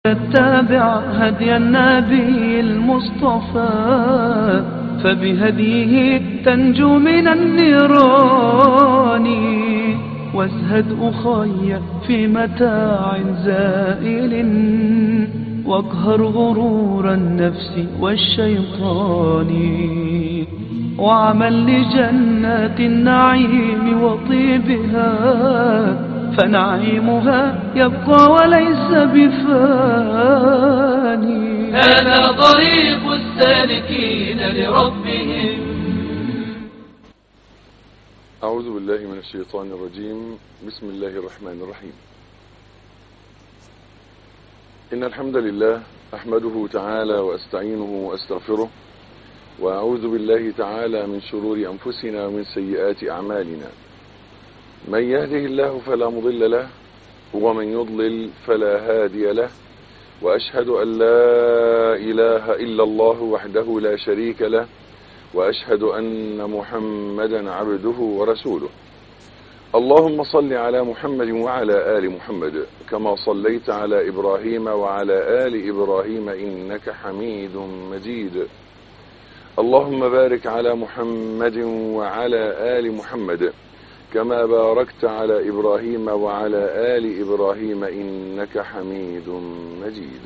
اتبع هدي النبي المصطفى فبهديه تنجو من النيران وازهد أخي في متاع زائل واقهر غرور النفس والشيطان وعمل لجنات النعيم وطيبها فنعيمها يبقى وليس بفاني هذا طريق السالكين لربهم أعوذ بالله من الشيطان الرجيم بسم الله الرحمن الرحيم إن الحمد لله أحمده تعالى وأستعينه وأستغفره وأعوذ بالله تعالى من شرور أنفسنا ومن سيئات أعمالنا من يهده الله فلا مضل له ومن يضلل فلا هادي له وأشهد أن لا إله إلا الله وحده لا شريك له وأشهد أن محمدا عبده ورسوله اللهم صل على محمد وعلى آل محمد كما صليت على إبراهيم وعلى آل إبراهيم إنك حميد مجيد اللهم بارك على محمد وعلى آل محمد كما باركت على إبراهيم وعلى آل إبراهيم إنك حميد مجيد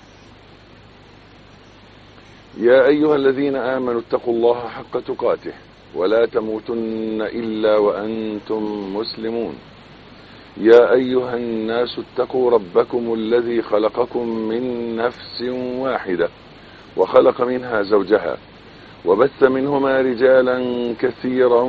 يا أيها الذين آمنوا اتقوا الله حق تقاته ولا تموتن إلا وأنتم مسلمون يا أيها الناس اتقوا ربكم الذي خلقكم من نفس واحدة وخلق منها زوجها وبث منهما رجالا كثيرا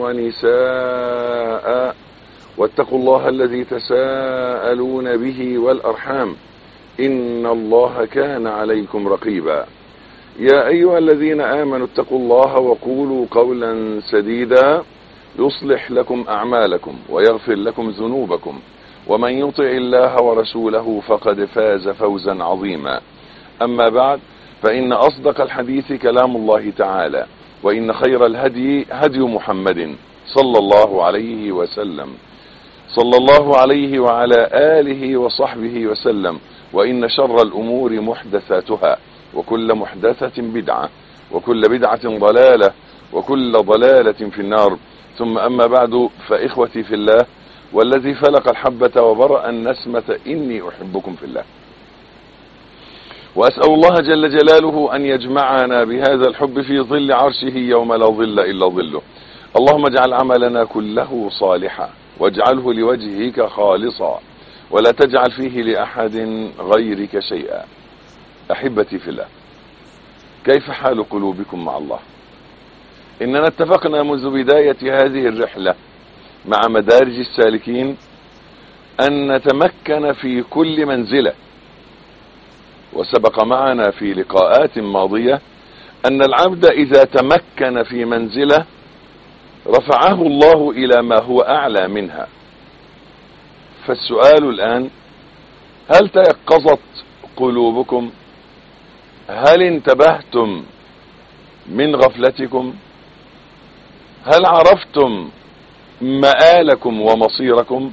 ونساء واتقوا الله الذي تساءلون به والأرحام إن الله كان عليكم رقيبا يا أيها الذين آمنوا اتقوا الله وقولوا قولا سديدا يصلح لكم أعمالكم ويغفر لكم ذنوبكم ومن يطع الله ورسوله فقد فاز فوزا عظيما أما بعد فإن أصدق الحديث كلام الله تعالى وإن خير الهدي هدي محمد صلى الله عليه وسلم صلى الله عليه وعلى آله وصحبه وسلم وإن شر الأمور محدثاتها وكل محدثة بدعة وكل بدعة ضلالة وكل ضلالة في النار ثم أما بعد فإخوتي في الله والذي فلق الحبة وبرأ النسمة إني أحبكم في الله وأسأل الله جل جلاله أن يجمعنا بهذا الحب في ظل عرشه يوم لا ظل إلا ظله اللهم اجعل عملنا كله صالحا واجعله لوجهك خالصا ولا تجعل فيه لأحد غيرك شيئا أحبتي في الله كيف حال قلوبكم مع الله إننا اتفقنا منذ بداية هذه الرحلة مع مدارج السالكين أن نتمكن في كل منزلة وسبق معنا في لقاءات ماضية أن العبد إذا تمكن في منزلة رفعه الله إلى ما هو أعلى منها فالسؤال الآن هل تيقظت قلوبكم هل انتبهتم من غفلتكم هل عرفتم مآلكم ومصيركم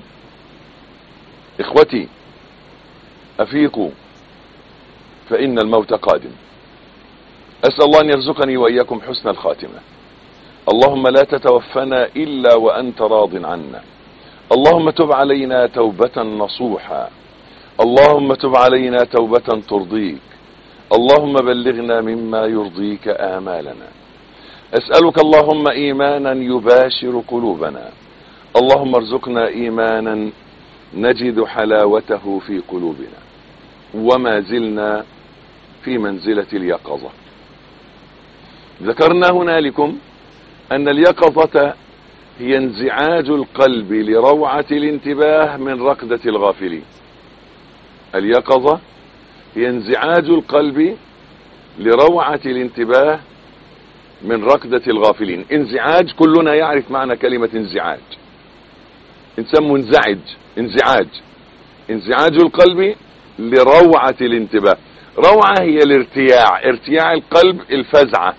اخوتي افيقوا فان الموت قادم اسأل الله ان يرزقني واياكم حسن الخاتمة اللهم لا تتوفنا الا وانت راض عنا اللهم تب علينا توبة نصوحا اللهم تب علينا توبة ترضيك اللهم بلغنا مما يرضيك آمالنا أسألك اللهم إيمانا يباشر قلوبنا اللهم ارزقنا إيمانا نجد حلاوته في قلوبنا وما زلنا في منزلة اليقظة ذكرنا هنالكم أن اليقظة هي انزعاج القلب لروعة الانتباه من رقدة الغافلين اليقظة هي انزعاج القلب لروعة الانتباه من ركدة الغافلين انزعاج كلنا يعرف معنى كلمة انزعاج انسان منزعج انزعاج انزعاج القلب لروعة الانتباه روعة هي الارتياع ارتياع القلب الفزعة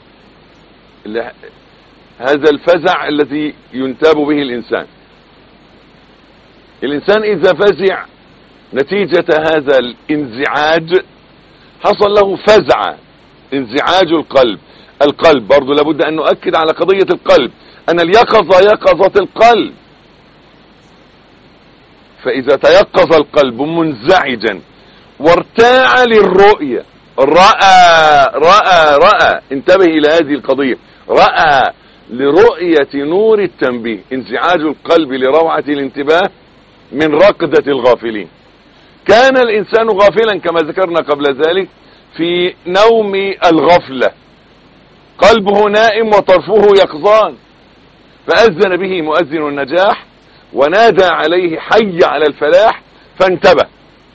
هذا الفزع الذي ينتاب به الانسان الانسان اذا فزع نتيجة هذا الانزعاج حصل له فزعة انزعاج القلب القلب برضو لابد ان نؤكد على قضية القلب ان اليقظة يقظة القلب فاذا تيقظ القلب منزعجا وارتاع للرؤية رأى رأى رأى انتبه الى هذه القضية رأى لرؤية نور التنبيه انزعاج القلب لروعة الانتباه من رقدة الغافلين كان الانسان غافلا كما ذكرنا قبل ذلك في نوم الغفلة قلبه نائم وطرفه يقظان فأذن به مؤذن النجاح ونادى عليه حي على الفلاح فانتبه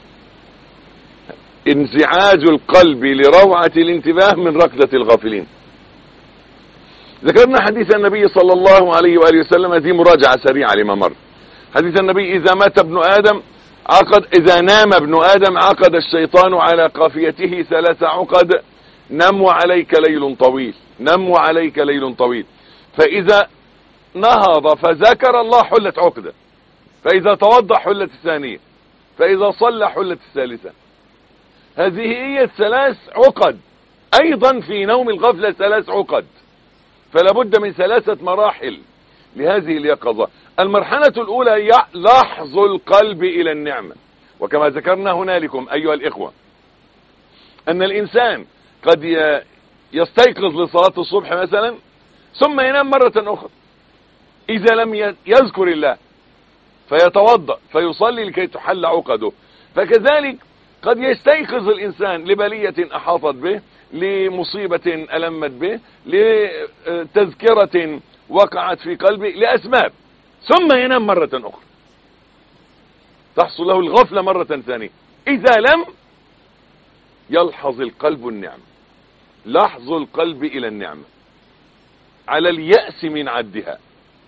انزعاج القلب لروعة الانتباه من ركضة الغافلين ذكرنا حديث النبي صلى الله عليه وآله وسلم دي مراجعة سريعة لما مر حديث النبي إذا مات ابن آدم عقد إذا نام ابن آدم عقد الشيطان على قافيته ثلاث عقد نم عليك ليل طويل نم عليك ليل طويل فإذا نهض فذكر الله حلت عقدة فإذا توضع حلت الثانية فإذا صلى حلت الثالثة هذه هي الثلاث عقد أيضا في نوم الغفلة ثلاث عقد فلا بد من ثلاثة مراحل لهذه اليقظة المرحلة الأولى هي لحظ القلب إلى النعمة وكما ذكرنا هنالكم أيها الإخوة أن الإنسان قد يستيقظ لصلاة الصبح مثلا ثم ينام مرة أخرى إذا لم يذكر الله فيتوضأ فيصلي لكي تحل عقده فكذلك قد يستيقظ الإنسان لبلية أحاطت به لمصيبة ألمت به لتذكرة وقعت في قلبه لأسباب ثم ينام مرة أخرى تحصل له الغفلة مرة ثانية إذا لم يلحظ القلب النعمة لحظ القلب إلى النعمة على اليأس من عدها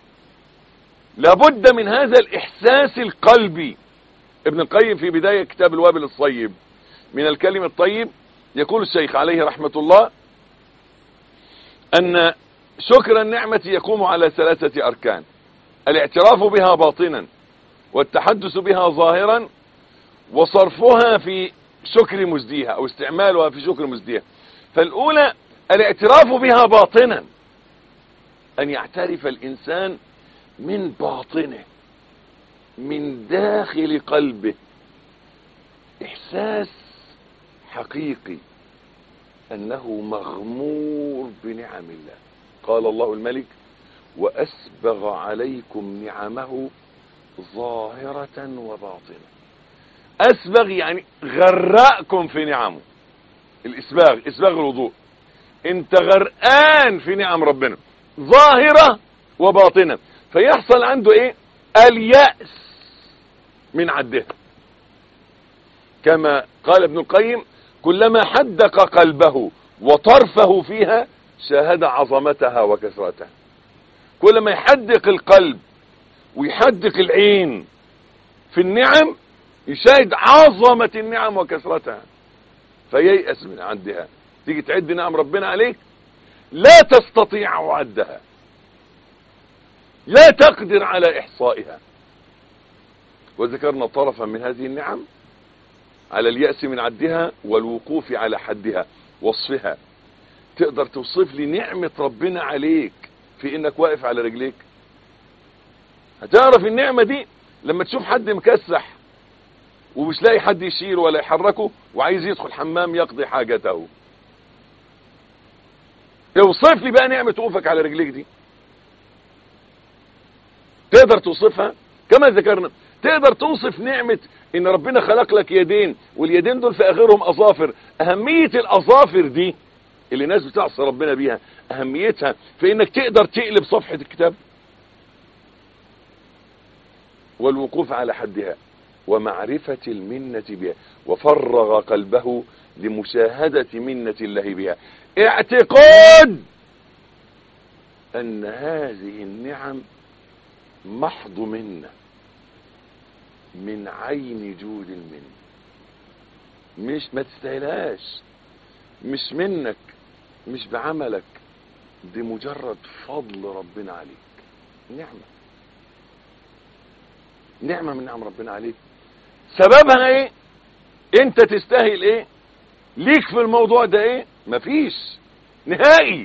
لابد من هذا الإحساس القلبي ابن القيم في بداية كتاب الوابل الصيب من الكلم الطيب يقول الشيخ عليه رحمة الله أن شكر النعمة يقوم على ثلاثة أركان الاعتراف بها باطنا والتحدث بها ظاهرا وصرفها في شكر مزديها أو استعمالها في شكر مزديها فالأولى الاعتراف بها باطنا أن يعترف الإنسان من باطنه من داخل قلبه إحساس حقيقي أنه مغمور بنعم الله قال الله الملك وأسبغ عليكم نعمه ظاهرة وباطنة أسبغ يعني غرقكم في نعمه الإسباغ إسباغ الوضوء انت غرقان في نعم ربنا ظاهرة وباطنة فيحصل عنده ايه اليأس من عدها كما قال ابن القيم كلما حدق قلبه وطرفه فيها شاهد عظمتها وكثرتها كلما يحدق القلب ويحدق العين في النعم يشاهد عظمة النعم وكثرتها فييأس من عدها تيجي تعد نعم ربنا عليك لا تستطيع عدها لا تقدر على إحصائها وذكرنا طرفا من هذه النعم على اليأس من عدها والوقوف على حدها وصفها تقدر توصف لي نعمة ربنا عليك في انك واقف على رجليك هتعرف النعمة دي لما تشوف حد مكسح ومش لاقي حد يشيل ولا يحركه وعايز يدخل حمام يقضي حاجته اوصف لي بقى نعمة وقوفك على رجليك دي تقدر توصفها كما ذكرنا تقدر توصف نعمة ان ربنا خلق لك يدين واليدين دول في اخرهم اظافر اهمية الاظافر دي اللي الناس بتعصي ربنا بيها اهميتها في انك تقدر تقلب صفحة الكتاب والوقوف على حدها ومعرفة المنة بها وفرغ قلبه لمشاهدة منة الله بها اعتقاد ان هذه النعم محض منه من عين جود المنه مش ما تستاهلهاش مش منك مش بعملك دي مجرد فضل ربنا عليك نعمة نعمة من نعم ربنا عليك سببها ايه انت تستاهل ايه ليك في الموضوع ده ايه مفيش نهائي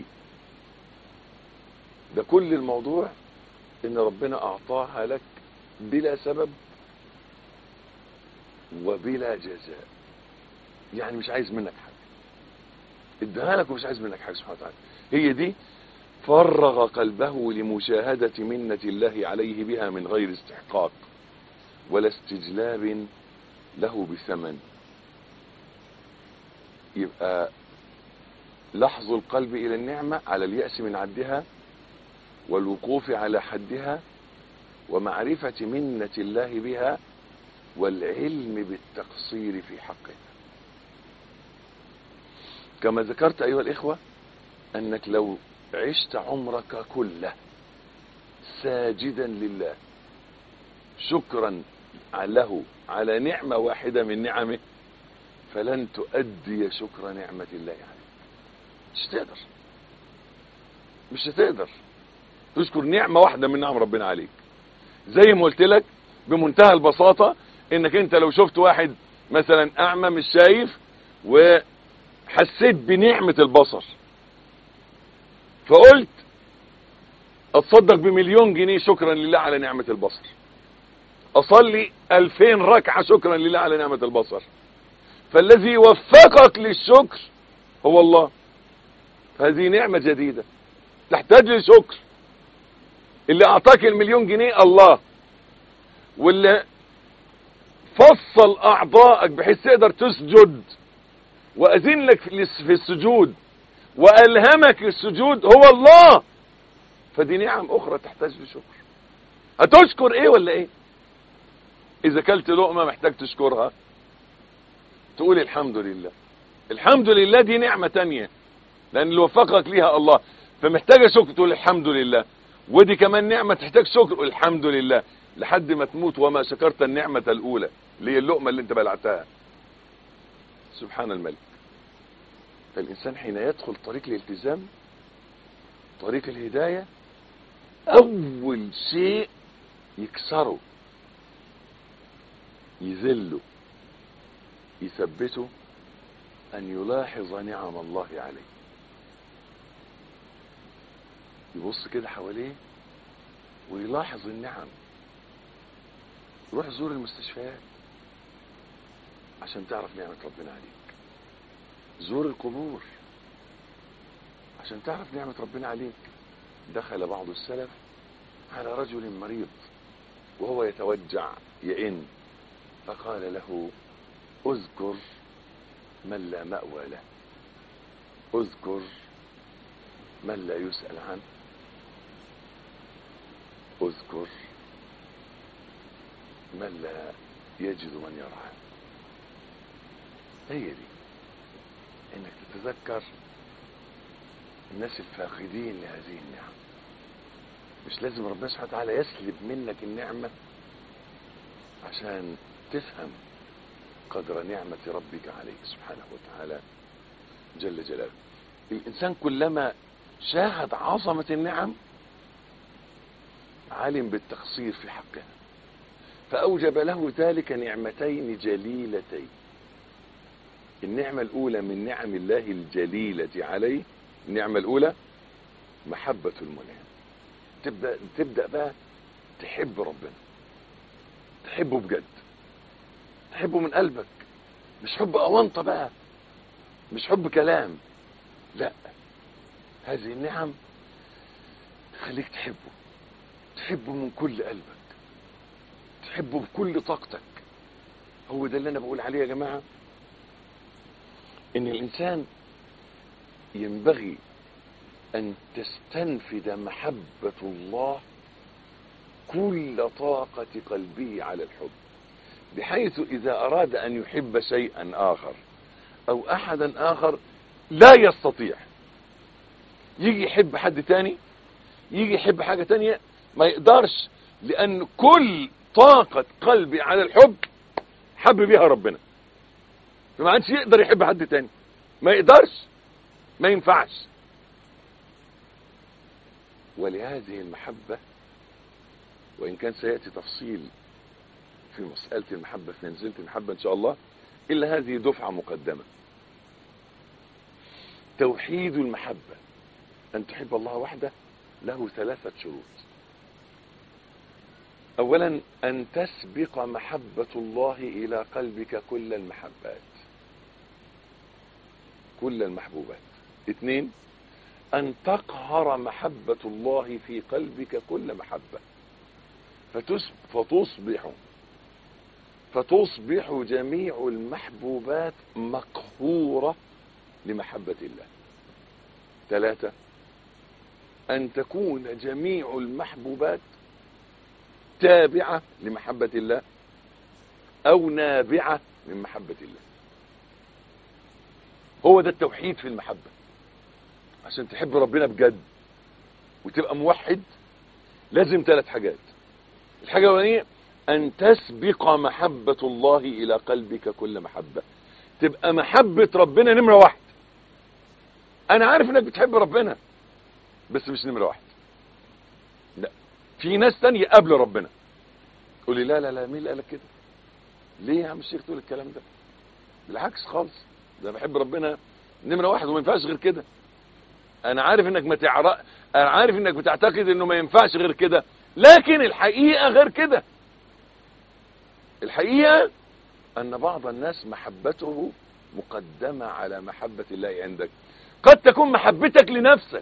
ده كل الموضوع ان ربنا اعطاها لك بلا سبب وبلا جزاء يعني مش عايز منك حاجه اداها لك ومش عايز منك حاجه سبحانه وتعالى هي دي فرغ قلبه لمشاهدة منة الله عليه بها من غير استحقاق ولا استجلاب له بثمن يبقى لحظ القلب إلى النعمة على اليأس من عدها والوقوف على حدها ومعرفة منة الله بها والعلم بالتقصير في حقها كما ذكرت أيها الإخوة أنك لو عشت عمرك كله ساجدا لله شكرا له على نعمة واحدة من نعمه فلن تؤدي شكر نعمة الله عليك مش هتقدر مش هتقدر تشكر نعمة واحدة من نعم ربنا عليك زي ما قلت لك بمنتهى البساطة انك انت لو شفت واحد مثلا اعمى مش شايف وحسيت بنعمة البصر فقلت اتصدق بمليون جنيه شكرا لله على نعمة البصر اصلي الفين ركعة شكرا لله على نعمة البصر فالذي وفقك للشكر هو الله هذه نعمة جديدة تحتاج لشكر اللي اعطاك المليون جنيه الله واللي فصل اعضائك بحيث تقدر تسجد واذن لك في السجود والهمك السجود هو الله فدي نعم اخرى تحتاج لشكر هتشكر ايه ولا ايه اذا كلت لقمه محتاج تشكرها تقول الحمد لله الحمد لله دي نعمه تانية لان اللي وفقك ليها الله فمحتاجه شكر تقول الحمد لله ودي كمان نعمه تحتاج شكر الحمد لله لحد ما تموت وما شكرت النعمه الاولى اللي هي اللقمه اللي انت بلعتها سبحان الملك فالإنسان حين يدخل طريق الالتزام طريق الهداية أول شيء يكسره يذله يثبته أن يلاحظ نعم الله عليه يبص كده حواليه ويلاحظ النعم روح زور المستشفيات عشان تعرف نعمة ربنا عليك زور القبور عشان تعرف نعمة ربنا عليك دخل بعض السلف على رجل مريض وهو يتوجع يئن فقال له اذكر من لا مأوى له اذكر من لا يسأل عنه اذكر من لا يجد من يرعاه هي دي انك تتذكر الناس الفاقدين لهذه النعم مش لازم ربنا سبحانه وتعالى يسلب منك النعمة عشان تفهم قدر نعمة ربك عليك سبحانه وتعالى جل جلاله الإنسان كلما شاهد عظمة النعم علم بالتقصير في حقها فأوجب له ذلك نعمتين جليلتين النعمة الأولى من نعم الله الجليلة عليه النعمة الأولى محبة المنعم تبدأ, تبدأ بقى تحب ربنا تحبه بجد تحبه من قلبك مش حب أونطة بقى مش حب كلام لا هذه النعم تخليك تحبه تحبه من كل قلبك تحبه بكل طاقتك هو ده اللي انا بقول عليه يا جماعه ان الانسان ينبغي ان تستنفد محبة الله كل طاقة قلبه على الحب بحيث اذا اراد ان يحب شيئا اخر او احدا اخر لا يستطيع يجي يحب حد تاني يجي يحب حاجة تانية ما يقدرش لان كل طاقة قلبي على الحب حب بيها ربنا فما عادش يقدر يحب حد تاني ما يقدرش ما ينفعش ولهذه المحبة وإن كان سيأتي تفصيل في مسألة المحبة في منزلة المحبة إن شاء الله إلا هذه دفعة مقدمة توحيد المحبة أن تحب الله وحده له ثلاثة شروط أولا أن تسبق محبة الله إلى قلبك كل المحبات كل المحبوبات اثنين أن تقهر محبة الله في قلبك كل محبة فتص- فتصبح فتصبح جميع المحبوبات مقهورة لمحبة الله ثلاثة أن تكون جميع المحبوبات تابعة لمحبة الله أو نابعة من محبة الله هو ده التوحيد في المحبة عشان تحب ربنا بجد وتبقى موحد لازم ثلاث حاجات الحاجة الأولانية أن تسبق محبة الله إلى قلبك كل محبة تبقى محبة ربنا نمرة واحد أنا عارف إنك بتحب ربنا بس مش نمرة واحد لا في ناس تانية قبل ربنا تقول لي لا لا لا مين اللي قالك كده ليه يا عم الشيخ تقول الكلام ده بالعكس خالص ده أنا بحب ربنا نمرة واحد وما ينفعش غير كده انا عارف انك ما تعرف انا عارف انك بتعتقد انه ما ينفعش غير كده لكن الحقيقة غير كده الحقيقة ان بعض الناس محبته مقدمة على محبة الله عندك قد تكون محبتك لنفسك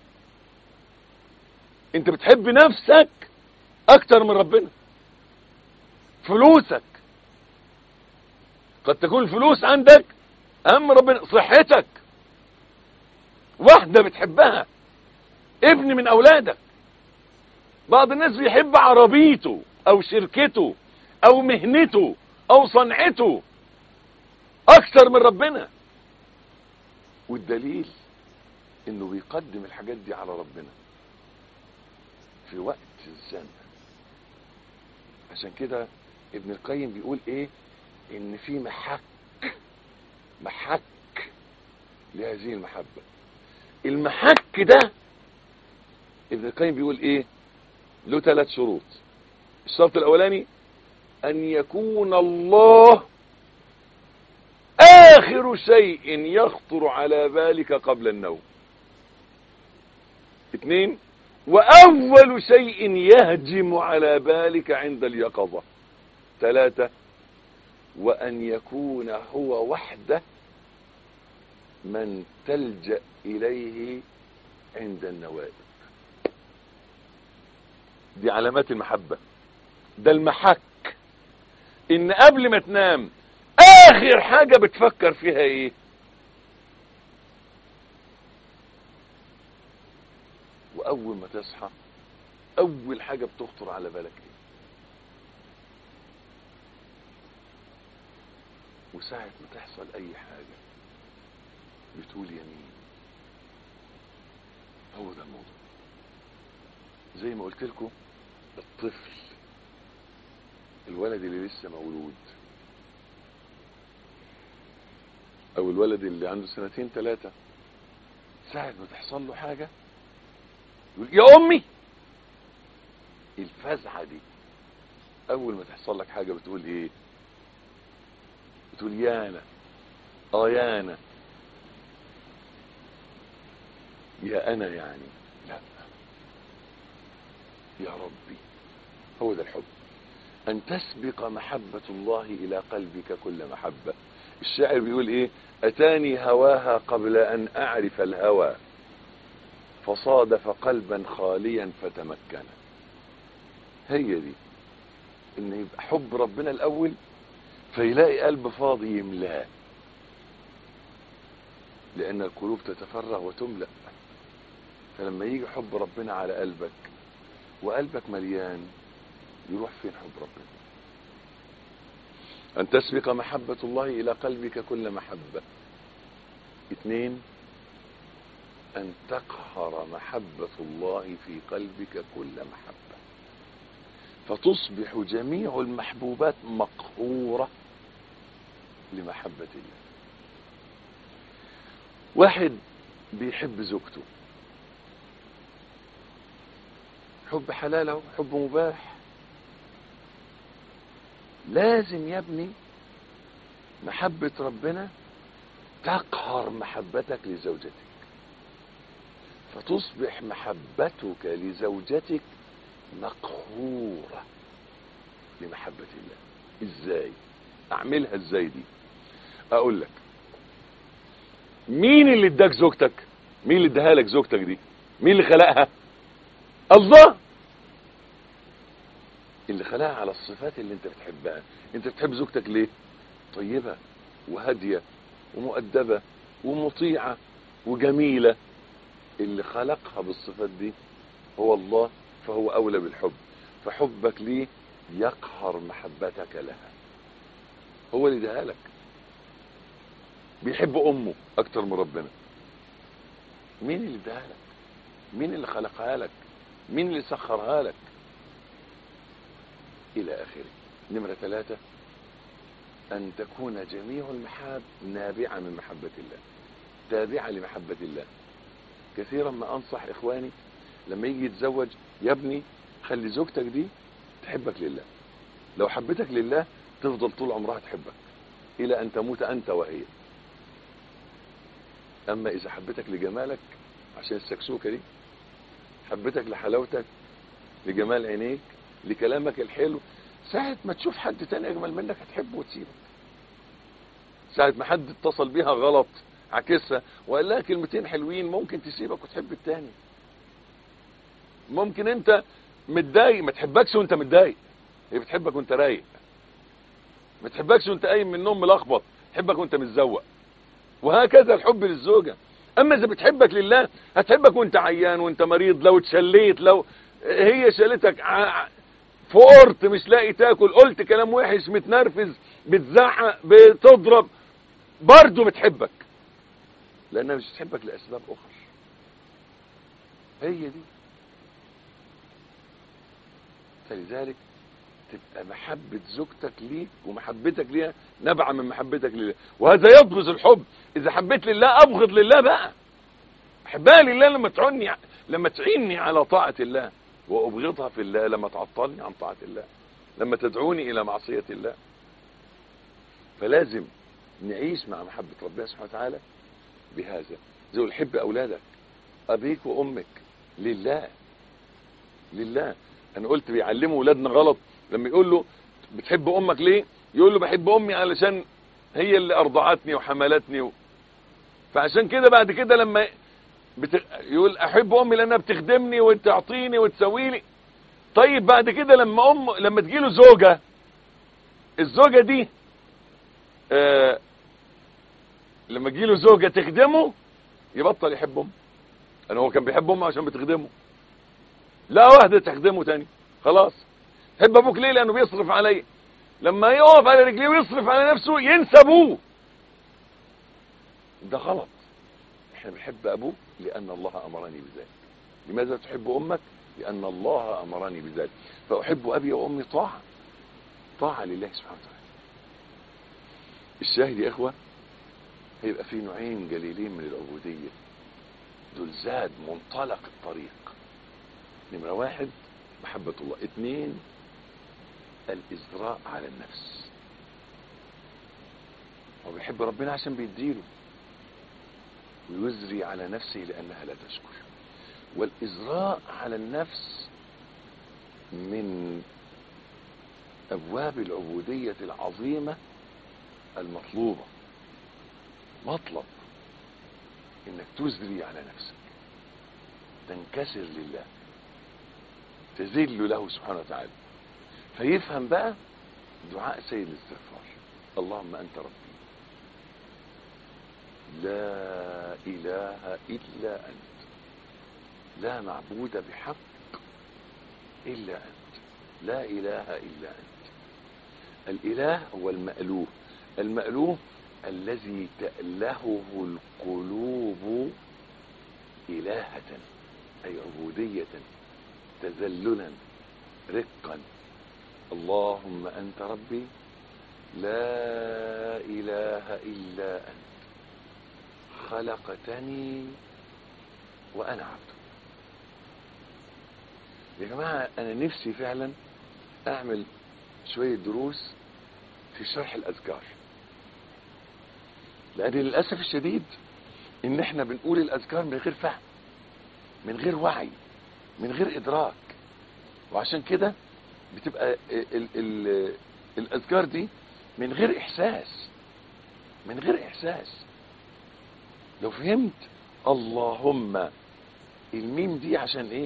انت بتحب نفسك اكتر من ربنا فلوسك قد تكون الفلوس عندك اهم من ربنا صحتك واحدة بتحبها ابن من اولادك بعض الناس بيحب عربيته او شركته او مهنته او صنعته اكثر من ربنا والدليل انه بيقدم الحاجات دي على ربنا في وقت الزنقة عشان كده ابن القيم بيقول ايه ان في محك محك لهذه المحبة المحك ده ابن القيم بيقول ايه له ثلاث شروط الشرط الاولاني ان يكون الله اخر شيء يخطر على بالك قبل النوم اثنين واول شيء يهجم على بالك عند اليقظة ثلاثة وان يكون هو وحده من تلجأ اليه عند النوائب دي علامات المحبة ده المحك ان قبل ما تنام اخر حاجة بتفكر فيها ايه واول ما تصحى اول حاجة بتخطر على بالك ايه وساعة ما تحصل اي حاجة بتقول يمين هو ده الموضوع زي ما قلت لكم الطفل الولد اللي لسه مولود او الولد اللي عنده سنتين ثلاثة ساعة ما تحصل له حاجة يقول يا امي الفزعة دي اول ما تحصل لك حاجة بتقول ايه بتقول يانا اه يانا يا انا يعني لا يا ربي هو ده الحب ان تسبق محبة الله الى قلبك كل محبة الشاعر بيقول ايه اتاني هواها قبل ان اعرف الهوى فصادف قلبا خاليا فتمكن هي دي ان يبقى حب ربنا الاول فيلاقي قلب فاضي يملاه لان القلوب تتفرغ وتملأ فلما يجي حب ربنا على قلبك وقلبك مليان يروح فين حب ربنا ان تسبق محبة الله الى قلبك كل محبة اثنين ان تقهر محبة الله في قلبك كل محبة فتصبح جميع المحبوبات مقهورة لمحبة الله واحد بيحب زوجته حب حلال اهو حب مباح لازم يا ابني محبة ربنا تقهر محبتك لزوجتك فتصبح محبتك لزوجتك مقهورة لمحبة الله ازاي اعملها ازاي دي اقول لك مين اللي اداك زوجتك مين اللي اداها لك زوجتك دي مين اللي خلقها الله اللي خلقها على الصفات اللي انت بتحبها انت بتحب زوجتك ليه طيبة وهادية ومؤدبة ومطيعة وجميلة اللي خلقها بالصفات دي هو الله فهو اولى بالحب فحبك ليه يقهر محبتك لها هو اللي اداها لك بيحب امه اكتر من ربنا مين اللي اداها لك مين اللي خلقها لك مين اللي سخرها لك الى اخره نمرة ثلاثة ان تكون جميع المحاب نابعة من محبة الله تابعة لمحبة الله كثيرا ما انصح اخواني لما يجي يتزوج يا ابني خلي زوجتك دي تحبك لله لو حبتك لله تفضل طول عمرها تحبك الى ان تموت انت وهي اما اذا حبتك لجمالك عشان السكسوكه دي حبتك لحلاوتك لجمال عينيك لكلامك الحلو ساعة ما تشوف حد تاني اجمل منك هتحبه وتسيبك ساعة ما حد اتصل بيها غلط عكسها وقال لها كلمتين حلوين ممكن تسيبك وتحب التاني ممكن انت متضايق ما تحبكش وانت متضايق هي بتحبك وانت رايق ما تحبكش وانت قايم من النوم ملخبط تحبك وانت متزوق وهكذا الحب للزوجة اما اذا بتحبك لله هتحبك وانت عيان وانت مريض لو اتشليت لو هي شالتك ع- فقرت مش لاقي تاكل قلت كلام وحش متنرفز بتزعق بتضرب برضه بتحبك لانها مش بتحبك لاسباب اخرى هي دي فلذلك تبقى محبة زوجتك ليك ومحبتك ليها نبعة من محبتك لله وهذا يبرز الحب اذا حبيت لله ابغض لله بقى احبها لله لما تعني لما تعيني على طاعة الله وابغضها في الله لما تعطلني عن طاعة الله لما تدعوني الى معصية الله فلازم نعيش مع محبة ربنا سبحانه وتعالى بهذا زي ما حب اولادك ابيك وامك لله لله انا قلت بيعلموا ولادنا غلط لما يقول له بتحب امك ليه يقول له بحب امي علشان هي اللي ارضعتني وحملتني و... فعشان كده بعد كده لما بت... يقول احب امي لانها بتخدمني وتعطيني وتسوي لي طيب بعد كده لما ام لما تجيله زوجه الزوجه دي آه لما تجيله زوجه تخدمه يبطل يحب امه انا هو كان بيحب امه عشان بتخدمه لا واحده تخدمه تاني خلاص حب ابوك ليه لانه بيصرف علي لما يقف على رجليه ويصرف على نفسه ينسى ابوه ده غلط احنا بنحب ابوك لان الله امرني بذلك لماذا تحب امك لان الله امرني بذلك فاحب ابي وامي طاعه طاعه لله سبحانه وتعالى الشاهد يا اخوه هيبقى في نوعين جليلين من العبوديه دول زاد منطلق الطريق نمرة واحد محبة الله اثنين الإزراء على النفس هو بيحب ربنا عشان بيديله ويزري على نفسه لأنها لا تشكر والإزراء على النفس من أبواب العبودية العظيمة المطلوبة مطلب انك تزري على نفسك تنكسر لله تذل له سبحانه وتعالى فيفهم بقى دعاء سيد الاستغفار اللهم انت ربي لا اله الا انت لا معبود بحق الا انت لا اله الا انت الاله هو المألوه المألوه الذي تألهه القلوب إلهة أي عبودية تذللا رقا اللهم أنت ربي لا إله إلا أنت خلقتني وأنا عبدك يا جماعة أنا نفسي فعلا أعمل شوية دروس في شرح الاذكار لان للاسف الشديد ان احنا بنقول الاذكار من غير فهم من غير وعي من غير ادراك وعشان كده بتبقى ال ال الاذكار دي من غير احساس من غير احساس لو فهمت اللهم الميم دي عشان ايه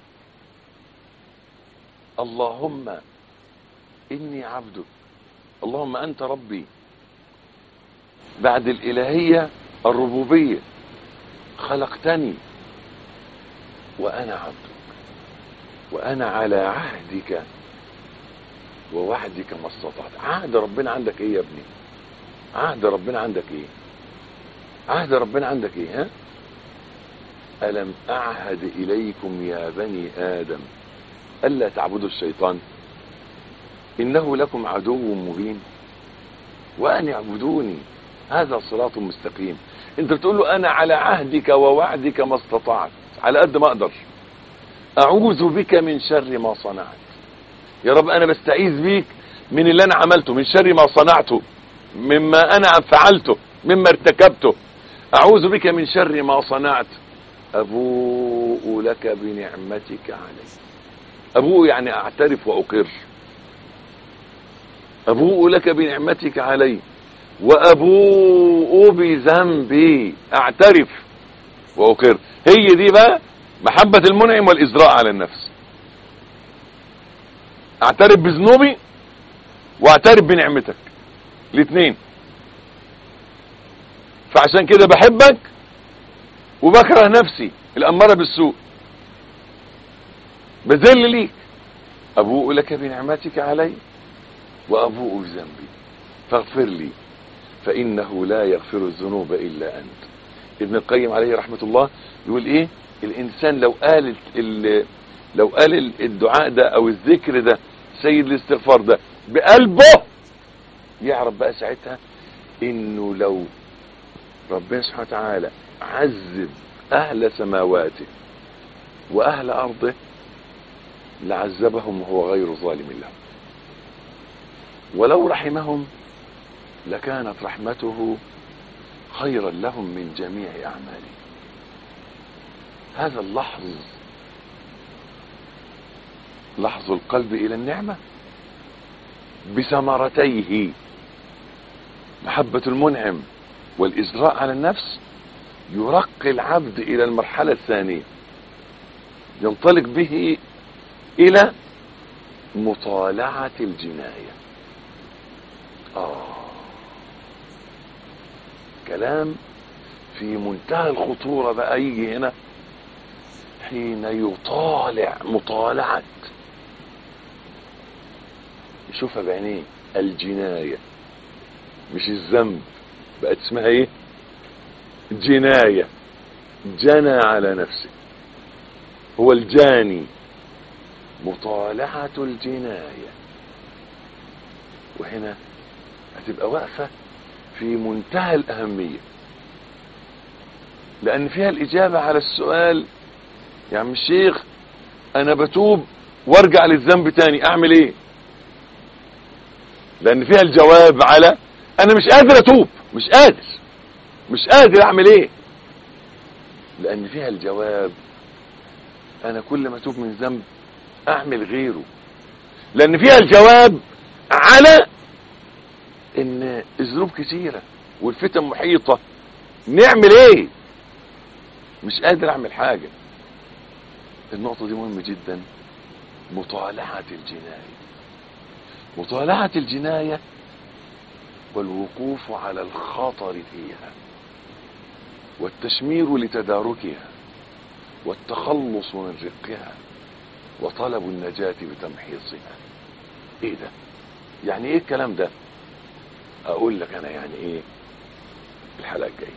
اللهم اني عبدك اللهم انت ربي بعد الالهيه الربوبيه خلقتني وانا عبدك وانا على عهدك ووعدك ما استطعت عهد ربنا عندك ايه يا ابني عهد ربنا عندك ايه عهد ربنا عندك ايه ها الم اعهد اليكم يا بني ادم الا تعبدوا الشيطان انه لكم عدو مبين وان اعبدوني هذا صراط مستقيم انت بتقول له انا على عهدك ووعدك ما استطعت على قد ما اقدر اعوذ بك من شر ما صنعت يا رب انا بستعيذ بيك من اللي انا عملته من شر ما صنعته مما انا فعلته مما ارتكبته اعوذ بك من شر ما صنعت ابوء لك بنعمتك علي ابوء يعني اعترف واقر ابوء لك بنعمتك علي وابوء بذنبي اعترف واقر هي دي بقى محبة المنعم والازراء على النفس اعترف بذنوبي واعترف بنعمتك الاثنين فعشان كده بحبك وبكره نفسي الاماره بالسوء بذل ليك ابوء لك بنعمتك علي وابوء بذنبي فاغفر لي فانه لا يغفر الذنوب الا انت ابن القيم عليه رحمه الله يقول ايه الانسان لو قال ال لو قال الدعاء ده او الذكر ده سيد الاستغفار ده بقلبه يعرف بقى ساعتها انه لو ربنا سبحانه وتعالى عذب اهل سماواته واهل ارضه لعذبهم وهو غير ظالم لهم ولو رحمهم لكانت رحمته خيرا لهم من جميع اعمالهم هذا اللحظ لحظ القلب الى النعمه بثمرتيه محبه المنعم والازراء على النفس يرقي العبد الى المرحله الثانيه ينطلق به الى مطالعه الجنايه اه كلام في منتهى الخطوره بقى يجي هنا حين يطالع مطالعه يشوفها بعينيه الجنايه مش الذنب بقت اسمها ايه جنايه جنى على نفسه هو الجاني مطالعه الجنايه وهنا هتبقى واقفه في منتهى الاهميه لان فيها الاجابه على السؤال يا عم الشيخ انا بتوب وارجع للذنب تاني اعمل ايه لان فيها الجواب على انا مش قادر اتوب مش قادر مش قادر اعمل ايه لان فيها الجواب انا كل ما اتوب من ذنب اعمل غيره لان فيها الجواب على ان الذنوب كتيرة والفتن محيطة نعمل ايه مش قادر اعمل حاجة النقطة دي مهمة جدا مطالعة الجناية مطالعة الجناية والوقوف على الخطر فيها والتشمير لتداركها والتخلص من رقها وطلب النجاة بتمحيصها ايه ده يعني ايه الكلام ده اقول لك انا يعني ايه الحلقة الجاية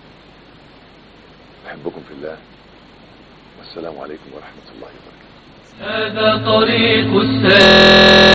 احبكم في الله والسلام عليكم ورحمة الله وبركاته هذا طريق السلام